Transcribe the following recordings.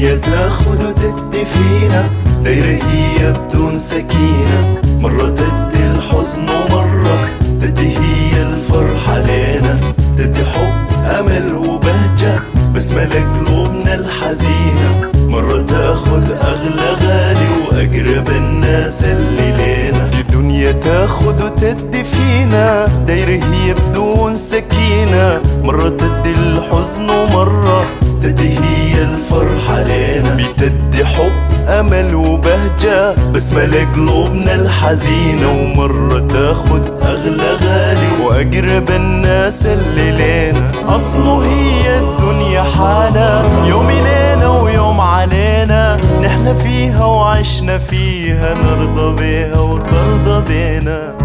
الدنيا تاخد وتدي فينا دايرة هي بدون سكينة مرة تدي الحزن ومرة تدي هي الفرحة لينا تدي حب أمل وبهجة بسمة لقلوبنا الحزينة مرة تاخد أغلى غالي وأقرب الناس اللي لينا دي دنيا تاخد وتدي فينا دايرة هي بدون سكينة مرة تدي الحزن ومرة تدي هي الفرحة لينا بتدي حب أمل وبهجة بسمة لقلوبنا الحزينة ومرة تاخد أغلى غالي وأقرب الناس اللي لينا أصله هي الدنيا حالة يوم لينا ويوم علينا نحن فيها وعشنا فيها نرضى بيها وترضى بينا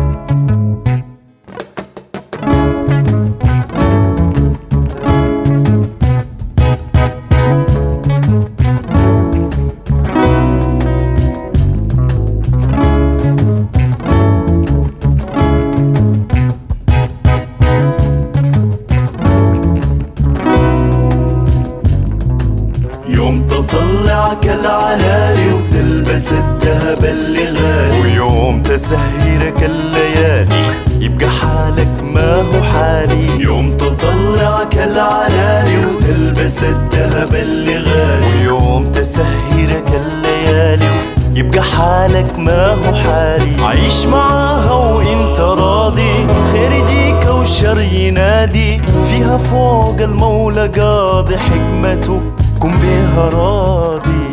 يوم تطلع كالعلالي وتلبس الذهب اللي غالي ويوم تسهرك الليالي يبقى حالك ما هو حالي يوم تطلع كالعلالي وتلبس الذهب اللي غالي ويوم تسهرك الليالي يبقى حالك ما هو حالي عيش معاها وانت راضي خير يجيك وشر ينادي فيها فوق المولى قاضي حكمته كن بيها راضي